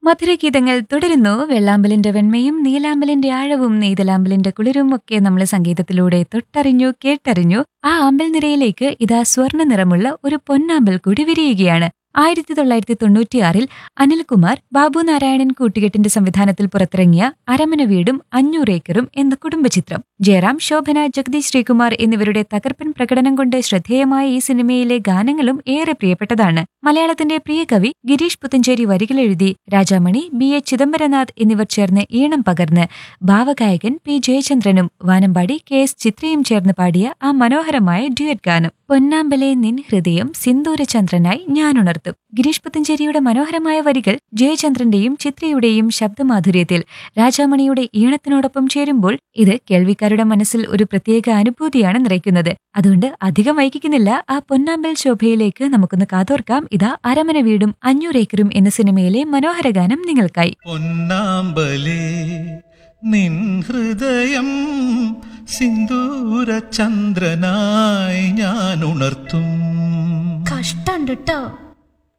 മധുരഗീതങ്ങൾ തുടരുന്നു വെള്ളാമ്പലിന്റെ വെണ്മയും നീലാമ്പലിന്റെ ആഴവും നെയ്തലാമ്പലിന്റെ കുളിരും ഒക്കെ നമ്മൾ സംഗീതത്തിലൂടെ തൊട്ടറിഞ്ഞു കേട്ടറിഞ്ഞു ആ ആമ്പൽ നിരയിലേക്ക് ഇതാ സ്വർണ്ണ നിറമുള്ള ഒരു പൊന്നാമ്പൽ കൂടി വിരിയുകയാണ് ആയിരത്തി തൊള്ളായിരത്തി തൊണ്ണൂറ്റിയാറിൽ അനിൽകുമാർ ബാബു നാരായണൻ കൂട്ടുകെട്ടിന്റെ സംവിധാനത്തിൽ പുറത്തിറങ്ങിയ അരമന വീടും അഞ്ഞൂറ് ഏക്കറും എന്ന കുടുംബചിത്രം ജയറാം ശോഭന ജഗദീഷ് ശ്രീകുമാർ എന്നിവരുടെ തകർപ്പൻ പ്രകടനം കൊണ്ട് ശ്രദ്ധേയമായ ഈ സിനിമയിലെ ഗാനങ്ങളും ഏറെ പ്രിയപ്പെട്ടതാണ് മലയാളത്തിന്റെ പ്രിയ കവി ഗിരീഷ് പുത്തഞ്ചേരി വരികളെഴുതി രാജാമണി ബി എ ചിദംബരനാഥ് എന്നിവർ ചേർന്ന് ഈണം പകർന്ന് ഭാവഗായകൻ പി ജയചന്ദ്രനും വാനമ്പാടി കെ എസ് ചിത്രയും ചേർന്ന് പാടിയ ആ മനോഹരമായ ഡ്യുവറ്റ് ഗാനം പൊന്നാമ്പലെ നിൻ ഹൃദയം സിന്ദൂരചന്ദ്രനായി ഞാനുണർത്തും ഗിരീഷ് പുത്തഞ്ചേരിയുടെ മനോഹരമായ വരികൾ ജയചന്ദ്രന്റെയും ചിത്രയുടെയും ശബ്ദമാധുര്യത്തിൽ രാജാമണിയുടെ ഈണത്തിനോടൊപ്പം ചേരുമ്പോൾ ഇത് കേൾവിക്കാരുടെ മനസ്സിൽ ഒരു പ്രത്യേക അനുഭൂതിയാണ് നിറയ്ക്കുന്നത് അതുകൊണ്ട് അധികം വൈകിക്കുന്നില്ല ആ പൊന്നാമ്പൽ ശോഭയിലേക്ക് നമുക്കൊന്ന് കാതോർക്കാം ഇതാ അരമന വീടും അഞ്ഞൂറേക്കറും എന്ന സിനിമയിലെ മനോഹര ഗാനം നിങ്ങൾക്കായി പൊന്നാമ്പലേ നിൻ ഹൃദയം സിന്ദൂര ചന്ദ്രനായി ഞാൻ ഉണർത്തും കഷ്ടണ്ട് ട്ടോ